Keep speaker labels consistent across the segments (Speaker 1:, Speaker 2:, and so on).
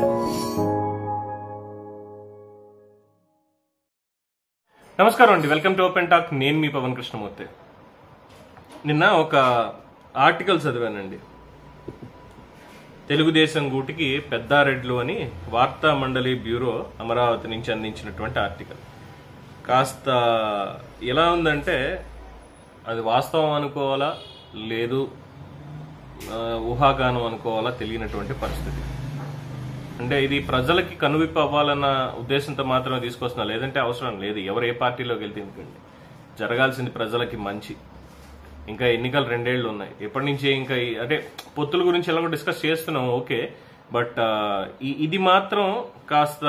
Speaker 1: నమస్కారం అండి welcome to open talk నేను మీ పవన్ కృష్ణమూర్తి నిన్న ఒక ఆర్టికల్ చదివానండి తెలుగుదేశం గూటికి పెద్దారెడ్లు అని వార్తా మండలి బ్యూరో అమరావతి నుంచి అందించినటువంటి ఆర్టికల్ కాస్త ఎలా ఉందంటే అది వాస్తవం అనుకోవాలా లేదు ఆ, ఊహాగానం అనుకోవాలా తెలియనటువంటి పరిస్థితి అంటే ఇది ప్రజలకి కనువిప్పు అవ్వాలన్న ఉద్దేశంతో మాత్రమే తీసుకొస్తున్నా లేదంటే అవసరం లేదు ఎవరు ఏ పార్టీలోకి వెళ్తే ఎందుకండి జరగాల్సింది ప్రజలకి మంచి ఇంకా ఎన్నికలు రెండేళ్లు ఉన్నాయి ఎప్పటి నుంచి ఇంకా ఈ- అంటే పొత్తుల గురించి ఎలాగో డిస్కస్ చేస్తున్నాం ఓకే బట్ ఆ, ఈ- ఇది మాత్రం కాస్త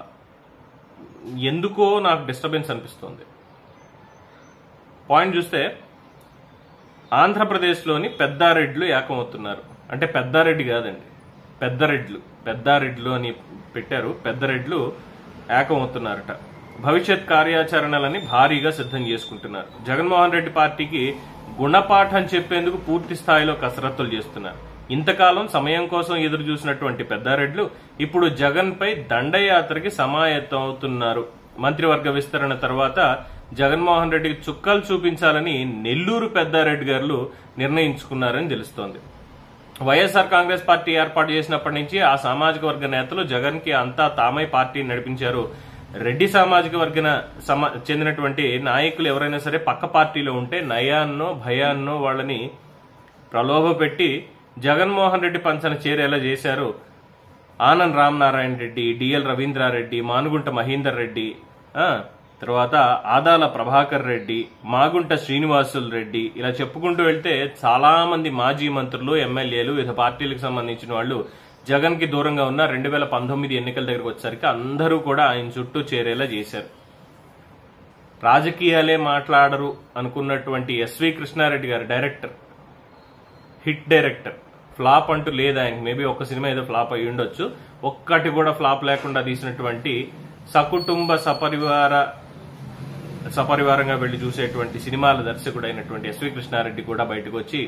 Speaker 1: ఎందుకో నాకు డిస్టర్బెన్స్ అనిపిస్తుంది పాయింట్ చూస్తే ఆంధ్రప్రదేశ్లోని పెద్దారెడ్లు ఏకమవుతున్నారు అంటే పెద్దారెడ్డి కాదండి పెద్దరెడ్లు పెద్దారెడ్లు అని పెట్టారు పెద్దరెడ్లు ఏకమవుతున్నారట భవిష్యత్ కార్యాచరణలని భారీగా సిద్ధం చేసుకుంటున్నారు జగన్మోహన్ రెడ్డి పార్టీకి గుణపాఠం చెప్పేందుకు పూర్తి స్థాయిలో కసరత్తులు చేస్తున్నారు ఇంతకాలం సమయం కోసం ఎదురు చూసినటువంటి పెద్దారెడ్లు ఇప్పుడు జగన్ పై దండయాత్రకి సమాయత్తం అవుతున్నారు మంత్రివర్గ విస్తరణ తర్వాత జగన్మోహన్ రెడ్డికి చుక్కలు చూపించాలని నెల్లూరు పెద్దారెడ్డి గారు నిర్ణయించుకున్నారని తెలుస్తోంది వైఎస్ఆర్ కాంగ్రెస్ పార్టీ ఏర్పాటు చేసినప్పటి నుంచి ఆ సామాజిక వర్గ నేతలు జగన్ కి అంతా తామై పార్టీ నడిపించారు రెడ్డి సామాజిక వర్గన సమా- చెందినటువంటి నాయకులు ఎవరైనా సరే పక్క పార్టీలో ఉంటే నయాన్నో భయాన్నో వాళ్ళని ప్రలోభ పెట్టి జగన్మోహన్ రెడ్డి పంచన చేరేలా చేశారు ఆనంద్ రామనారాయణ రెడ్డి డిఎల్ రవీంద్రారెడ్డి మానుగుంట మహేందర్ రెడ్డి ఆ, తర్వాత ఆదాల ప్రభాకర్ రెడ్డి మాగుంట శ్రీనివాసులు రెడ్డి ఇలా చెప్పుకుంటూ వెళ్తే చాలా మంది మాజీ మంత్రులు ఎమ్మెల్యేలు వివిధ పార్టీలకు సంబంధించిన వాళ్ళు జగన్ కి దూరంగా ఉన్న రెండు వేల పంతొమ్మిది ఎన్నికల దగ్గరకు వచ్చేసరికి అందరూ కూడా ఆయన చుట్టూ చేరేలా చేశారు రాజకీయాలే మాట్లాడరు అనుకున్నటువంటి ఎస్వి కృష్ణారెడ్డి గారు డైరెక్టర్ హిట్ డైరెక్టర్ ఫ్లాప్ అంటూ లేదు ఆయనకి మేబీ ఒక సినిమా ఏదో ఫ్లాప్ అయి ఉండొచ్చు ఒక్కటి కూడా ఫ్లాప్ లేకుండా తీసినటువంటి సకుటుంబ సపరివార సపరివారంగా వెళ్లి చూసేటువంటి సినిమాల దర్శకుడు అయినటువంటి ఎస్వి కృష్ణారెడ్డి కూడా బయటకు వచ్చి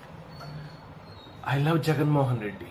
Speaker 1: I love Jaganmohan Reddy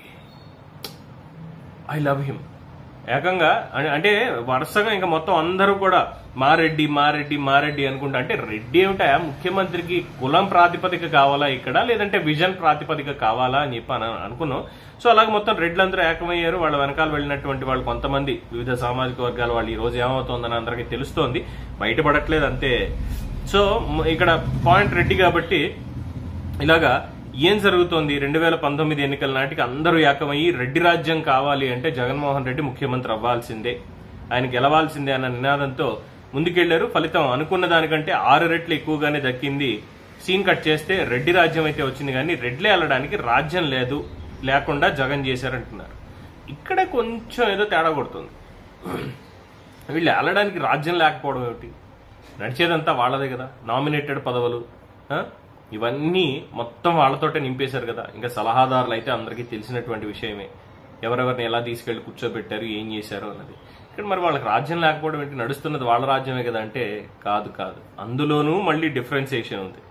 Speaker 1: I love him ఏకంగా అం- అంటే వరుసగా ఇంకా మొత్తం అందరూ కూడా మారెడ్డి మారెడ్డి మారెడ్డి అనుకుంటా అంటే రెడ్డి ఏమిటా ముఖ్యమంత్రికి కులం ప్రాతిపదిక కావాలా ఇక్కడ లేదంటే విజన్ ప్రాతిపదిక కావాలా అని చెప్పి అని అనుకున్నాం సో అలాగే మొత్తం రెడ్లందరూ ఏకమయ్యారు వాళ్ళ వెనకాల వెళ్ళినటువంటి వాళ్ళు కొంతమంది వివిధ సామాజిక వర్గాల వాళ్ళు ఈ రోజు ఏమవుతోందని అందరికీ తెలుస్తోంది బయటపడట్లేదు అంతే సో మ- ఇక్కడ పాయింట్ రెడ్డి కాబట్టి ఇలాగా ఏం జరుగుతోంది రెండు వేల పంతొమ్మిది ఎన్నికల నాటికి అందరూ ఏకమయ్యి రెడ్డి రాజ్యం కావాలి అంటే జగన్మోహన్ రెడ్డి ముఖ్యమంత్రి అవ్వాల్సిందే ఆయన గెలవాల్సిందే అన్న నినాదంతో ముందుకెళ్లారు ఫలితం అనుకున్న దానికంటే ఆరు రెట్లు ఎక్కువగానే దక్కింది సీన్ కట్ చేస్తే రెడ్డి రాజ్యం అయితే వచ్చింది కానీ రెడ్లే వెళ్ళడానికి రాజ్యం లేదు లేకుండా జగన్ చేశారంటున్నారు ఇక్కడే కొంచెం ఏదో తేడా కొడుతుంది వీళ్ళు వెళ్ళడానికి రాజ్యం లేకపోవడం ఏమిటి నడిచేదంతా వాళ్ళదే కదా నామినేటెడ్ పదవులు ఆ? ఇవన్నీ మొత్తం వాళ్ళతోటే నింపేశారు కదా ఇంకా సలహాదారులు అయితే అందరికీ తెలిసినటువంటి విషయమే ఎవరెవరిని ఎలా తీసుకెళ్లి కూర్చోబెట్టారు ఏం చేశారు అన్నది ఇక్కడ మరి వాళ్ళకి రాజ్యం లేకపోవడం ఏంటి నడుస్తున్నది వాళ్ళ రాజ్యమే కదా అంటే కాదు కాదు అందులోనూ మళ్ళీ డిఫరెన్సియేషన్ ఉంది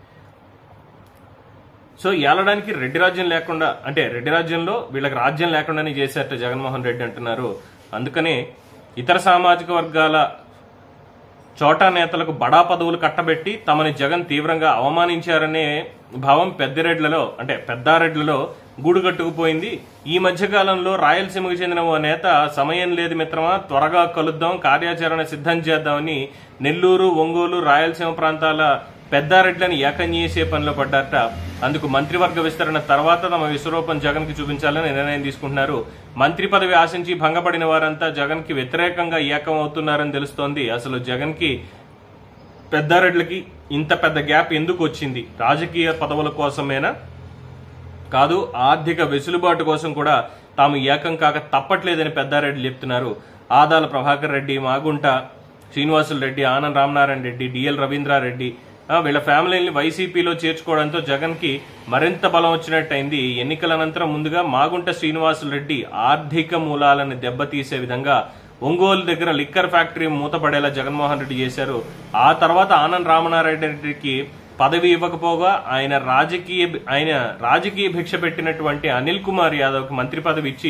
Speaker 1: సో ఏలడానికి రెడ్డి రాజ్యం లేకుండా అంటే రెడ్డి రాజ్యంలో వీళ్ళకి రాజ్యం లేకుండానే చేశారట జగన్మోహన్ రెడ్డి అంటున్నారు అందుకనే ఇతర సామాజిక వర్గాల చోటా నేతలకు బడా పదవులు కట్టబెట్టి తమని జగన్ తీవ్రంగా అవమానించారనే భావం పెద్దిరెడ్లలో అంటే పెద్దారెడ్లలో గూడు కట్టుకుపోయింది ఈ మధ్య కాలంలో రాయలసీమకు చెందిన ఓ నేత సమయం లేదు మిత్రమా త్వరగా కలుద్దాం కార్యాచరణ సిద్ధం చేద్దామని నెల్లూరు ఒంగోలు రాయలసీమ ప్రాంతాల పెద్దారెడ్లని ఏకం చేసే పనిలో పడ్డారట అందుకు మంత్రివర్గ విస్తరణ తర్వాత తమ విశ్వరూపం జగన్ కి చూపించాలని నిర్ణయం తీసుకుంటున్నారు మంత్రి పదవి ఆశించి భంగపడిన వారంతా జగన్ కి వ్యతిరేకంగా ఏకం అవుతున్నారని తెలుస్తోంది అసలు జగన్ కి పెద్దారెడ్లకి ఇంత పెద్ద గ్యాప్ ఎందుకు వచ్చింది రాజకీయ పదవుల కోసమేనా కాదు ఆర్థిక వెసులుబాటు కోసం కూడా తాము ఏకం కాక తప్పట్లేదని పెద్దారెడ్డి చెప్తున్నారు ఆదాల ప్రభాకర్ రెడ్డి మాగుంట శ్రీనివాసులు రెడ్డి ఆనంద్ రామనారాయణ రెడ్డి డిఎల్ రవీంద్రారెడ్డి ఆ, వీళ్ళ ఫ్యామిలీని వైసీపీలో చేర్చుకోవడంతో జగన్ కి మరింత బలం వచ్చినట్టయింది ఎన్నికల అనంతరం ముందుగా మాగుంట శ్రీనివాసులు రెడ్డి ఆర్థిక మూలాలను దెబ్బతీసే విధంగా ఒంగోలు దగ్గర లిక్కర్ ఫ్యాక్టరీ మూతపడేలా జగన్మోహన్ రెడ్డి చేశారు ఆ తర్వాత ఆనంద్ రామనారాయణ రెడ్డికి పదవి ఇవ్వకపోగా ఆయన రాజకీయ ఆయన రాజకీయ భిక్ష పెట్టినటువంటి అనిల్ కుమార్ యాదవ్ కి మంత్రి పదవి ఇచ్చి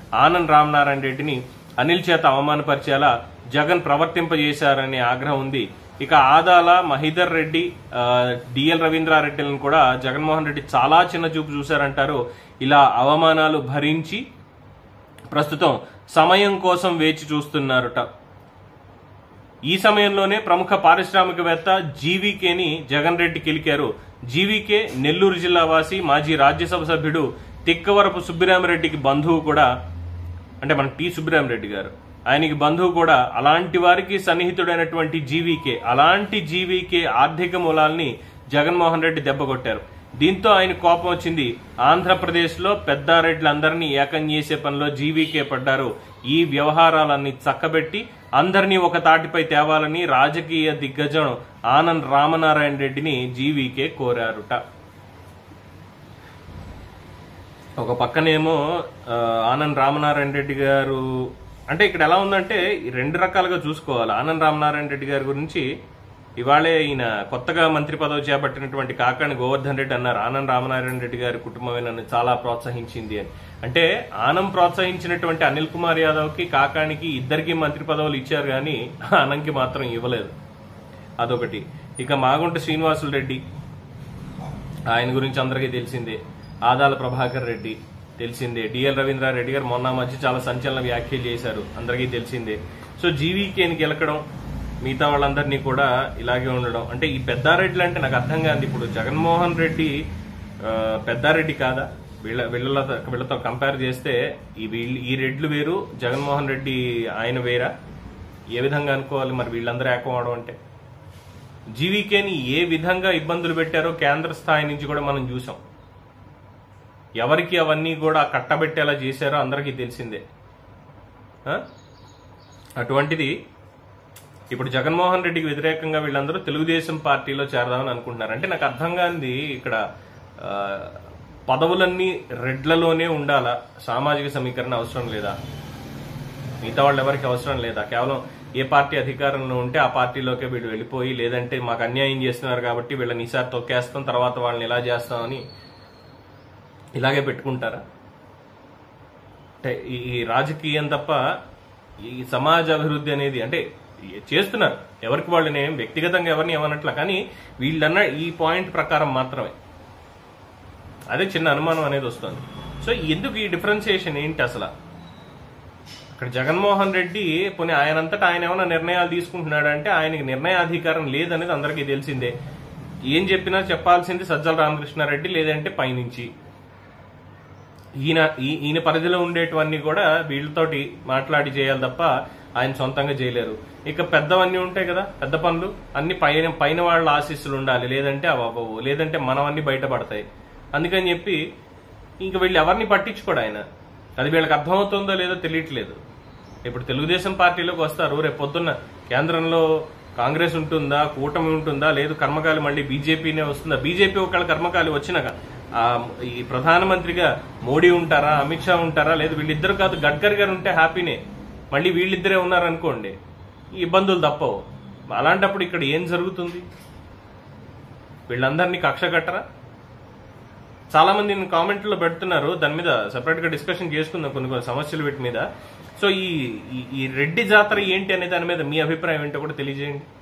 Speaker 1: ఆనంద్ రామనారాయణ రెడ్డిని అనిల్ చేత అవమానపరిచేలా జగన్ ప్రవర్తింపజేశారనే ఆగ్రహం ఉంది ఇక ఆదాల మహిదర్ రెడ్డి ఆ, డిఎల్ రవీంద్రారెడ్డిలను కూడా జగన్మోహన్ రెడ్డి చాలా చిన్న చూపు చూశారంటారు ఇలా అవమానాలు భరించి ప్రస్తుతం సమయం కోసం వేచి చూస్తున్నారట ఈ సమయంలోనే ప్రముఖ పారిశ్రామికవేత్త జీవీకేని జగన్ రెడ్డి కిలికారు జీవీకే నెల్లూరు జిల్లా వాసి మాజీ రాజ్యసభ సభ్యుడు తిక్కవరపు సుబ్బిరామరెడ్డికి బంధువు కూడా అంటే మన టి సుబ్బిరామరెడ్డి గారు ఆయనకి బంధువు కూడా అలాంటి వారికి సన్నిహితుడైనటువంటి జీవీకే అలాంటి జీవీకే ఆర్థిక మూలాల్ని జగన్మోహన్ రెడ్డి దెబ్బకొట్టారు దీంతో ఆయన కోపం వచ్చింది ఆంధ్రప్రదేశ్లో పెద్దారెడ్లందరినీ ఏకం చేసే పనిలో జీవీకే పడ్డారు ఈ వ్యవహారాలన్నీ చక్కబెట్టి అందరినీ ఒక తాటిపై తేవాలని రాజకీయ దిగ్గజం ఆనంద్ రామనారాయణ రెడ్డిని జీవీకే కోరారుట ఒక పక్కనేమో ఆ, ఆనంద్ రామనారాయణ రెడ్డి గారు అంటే ఇక్కడ ఎలా ఉందంటే ఈ రెండు రకాలుగా చూసుకోవాలి ఆనంద్ రామనారాయణ రెడ్డి గారి గురించి ఇవాళే ఈయన కొత్తగా మంత్రి పదవి చేపట్టినటువంటి కాకాని గోవర్ధన్ రెడ్డి అన్నారు ఆనంద్ రామనారాయణ రెడ్డి గారి కుటుంబమే నన్ను చాలా ప్రోత్సహించింది అని అంటే ఆనం ప్రోత్సహించినటువంటి అనిల్ కుమార్ యాదవ్ కి కాకానికి ఇద్దరికి మంత్రి పదవులు ఇచ్చారు కానీ ఆనంకి మాత్రం ఇవ్వలేదు అదొకటి ఇక మాగుంట శ్రీనివాసులు రెడ్డి ఆయన గురించి అందరికీ తెలిసిందే ఆదాల ప్రభాకర్ రెడ్డి తెలిసిందే డిఎల్ రవీంద్రారెడ్డి గారు మొన్న మధ్య చాలా సంచలన వ్యాఖ్యలు చేశారు అందరికీ తెలిసిందే సో జీవీకేని గెలకడం మిగతా వాళ్ళందరినీ కూడా ఇలాగే ఉండడం అంటే ఈ పెద్దారెడ్డిలు అంటే నాకు అర్థం కాదు ఇప్పుడు జగన్మోహన్ రెడ్డి ఆ, పెద్దారెడ్డి కాదా వీళ్ళ వీళ్ళతో వీళ్ళతో కంపేర్ చేస్తే ఈ వీళ్ళు ఈ రెడ్లు వేరు జగన్మోహన్ రెడ్డి ఆయన వేరా ఏ విధంగా అనుకోవాలి మరి వీళ్ళందరూ ఏకం అవడం అంటే జీవీకేని ఏ విధంగా ఇబ్బందులు పెట్టారో కేంద్ర స్థాయి నుంచి కూడా మనం చూసాం ఎవరికి అవన్నీ కూడా కట్టబెట్టేలా చేశారో అందరికీ తెలిసిందే ఆ? అటువంటిది ఇప్పుడు జగన్మోహన్ రెడ్డికి వ్యతిరేకంగా వీళ్ళందరూ తెలుగుదేశం పార్టీలో చేరదామని అనుకుంటున్నారు అంటే నాకు అర్థం కానిది ఇక్కడ ఆ, పదవులన్నీ రెడ్లలోనే ఉండాలా సామాజిక సమీకరణ అవసరం లేదా మిగతా వాళ్ళు ఎవరికి అవసరం లేదా కేవలం ఏ పార్టీ అధికారంలో ఉంటే ఆ పార్టీలోకే వీళ్ళు వెళ్ళిపోయి లేదంటే మాకు అన్యాయం చేస్తున్నారు కాబట్టి వీళ్ళని ఈసారి తొక్కేస్తాం తర్వాత వాళ్ళని ఇలా చేస్తామని ఇలాగే పెట్టుకుంటారా అంటే ఈ ఈ రాజకీయం తప్ప ఈ సమాజ అభివృద్ధి అనేది అంటే ఈ- చేస్తున్నారు ఎవరికి వాళ్ళని ఏం వ్యక్తిగతంగా ఎవరిని ఏమన్నట్ల కానీ వీళ్ళన్న ఈ పాయింట్ ప్రకారం మాత్రమే అదే చిన్న అనుమానం అనేది వస్తుంది సో ఎందుకు ఈ డిఫరెన్సియేషన్ ఏంటి అసలు అక్కడ జగన్మోహన్ రెడ్డి పోనీ ఆయనంతటా ఆయన ఏమైనా నిర్ణయాలు తీసుకుంటున్నాడు అంటే ఆయనకి నిర్ణయాధికారం లేదనేది అందరికీ తెలిసిందే ఏం చెప్పినా చెప్పాల్సింది సజ్జల రామకృష్ణారెడ్డి లేదంటే పైనుంచి ఈయన ఈ- ఈయన పరిధిలో ఉండేటివన్నీ కూడా వీళ్ళతోటి మాట్లాడి చేయాలి తప్ప ఆయన సొంతంగా చేయలేరు ఇక పెద్దవన్నీ ఉంటాయి కదా పెద్ద పనులు అన్ని పైన పైన వాళ్ళ ఆశీస్సులు ఉండాలి లేదంటే అవి అవ్వవు లేదంటే మనవన్నీ బయటపడతాయి అందుకని చెప్పి ఇంక వీళ్ళు ఎవరిని పట్టించుకోడు ఆయన అది వీళ్ళకి అర్థమవుతుందో లేదో తెలియట్లేదు ఇప్పుడు తెలుగుదేశం పార్టీలోకి వస్తారు రేపు పొద్దున్న కేంద్రంలో కాంగ్రెస్ ఉంటుందా కూటమి ఉంటుందా లేదు కర్మకాలి మళ్ళీ బీజేపీనే వస్తుందా బీజేపీ ఒకళ్ళ కర్మకాలి వచ్చినాక ఆ ఈ ప్రధానమంత్రిగా మోడీ ఉంటారా అమిత్ షా ఉంటారా లేదు వీళ్ళిద్దరు కాదు గడ్కరీ గారు ఉంటే హ్యాపీనే మళ్ళీ వీళ్ళిద్దరే ఉన్నారనుకోండి ఈ ఇబ్బందులు తప్పవు అలాంటప్పుడు ఇక్కడ ఏం జరుగుతుంది వీళ్ళందరినీ కక్ష కట్టరా చాలా మంది కామెంట్లో పెడుతున్నారు దాని మీద సెపరేట్ గా డిస్కషన్ చేసుకుందాం కొన్ని కొన్ని సమస్యలు వీటి మీద సో ఈ ఈ- ఈ రెడ్డి జాతర ఏంటి అనే దాని మీద మీ అభిప్రాయం ఏంటో కూడా తెలియజేయండి